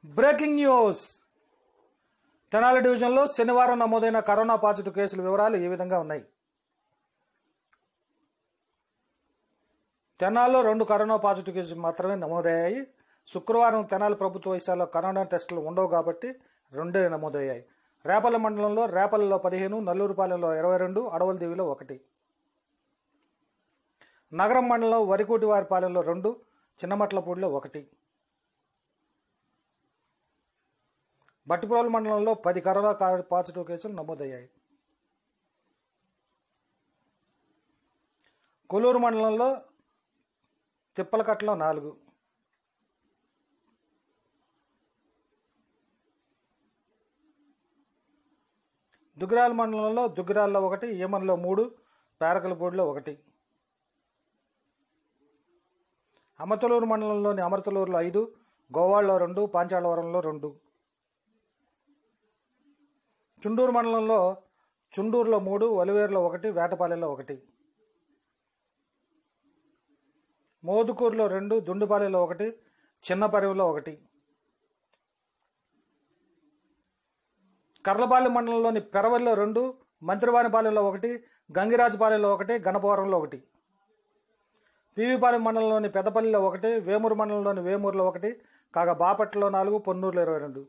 breaking news Tenali డివిజన్లో శనివారం నమోదైన కరోనా పాజిటివ్ కేసుల వివరాలు ఈ విధంగా ఉన్నాయి తెనాల్లో రెండు కరోనా పాజిటివ్ కేసులు మాత్రమే నమోదయ్యాయి శుక్రవారం తెనాలి ప్రభుత్వ వైశాల్లో కరోనా టెస్టులు ఉండవు కాబట్టి రెండే నమోదయ్యాయి రేపల్ల మండలంలో రేపల్లలో పదిహేను నల్లూరుపాలెంలో ఇరవై రెండు అడవలదేవిలో ఒకటి నగరం మండలం వరికోటివారిపాలెంలో రెండు చిన్నమట్లపూడిలో ఒకటి బట్టిప్రోలు మండలంలో పది కరోనా కా- పాజిటివ్ కేసులు నమోదయ్యాయి కొల్లూరు మండలంలో తిప్పలకట్టలో నాలుగు దుగ్గిరాల మండలంలో దుగ్గిరాల్లో ఒకటి ఈమన్లో మూడు పేరకలపూడిలో ఒకటి అమతలూరు మండలంలోని అమరతలూరులో ఐదు గోవాల్లో రెండు పాంచాలవరంలో రెండు చుండూరు మండలంలో చుండూరులో మూడు వలివేరులో ఒకటి వేటపాలెంలో ఒకటి మోదుకూరులో రెండు దుండుపాలెంలో ఒకటి చిన్నపరివిలో ఒకటి కర్లపాలెం మండలంలోని పెరవల్లో రెండు మంత్రివానిపాలెంలో ఒకటి గంగిరాజుపాలెంలో ఒకటి గణపవరంలో ఒకటి పీవీపాలెం మండలంలోని పెద్దపల్లిలో ఒకటి వేమూరు మండలంలోని వేమూరులో ఒకటి కాగా బాపట్లలో నాలుగు పొన్నూరులో ఇరవై రెండు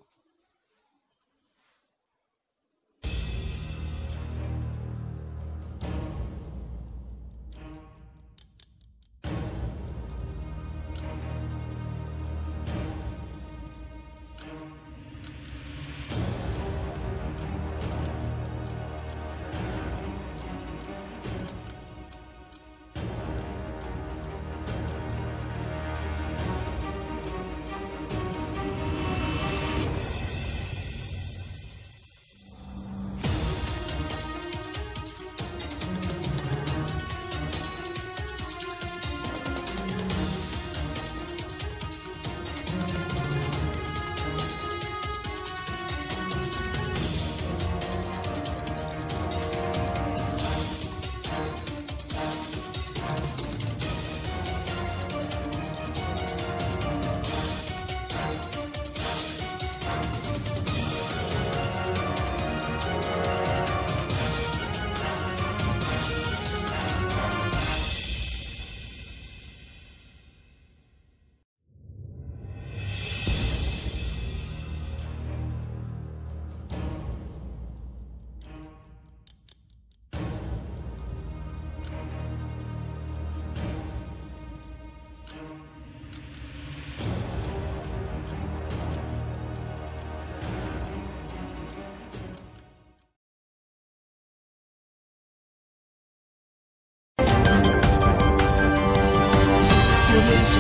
Audio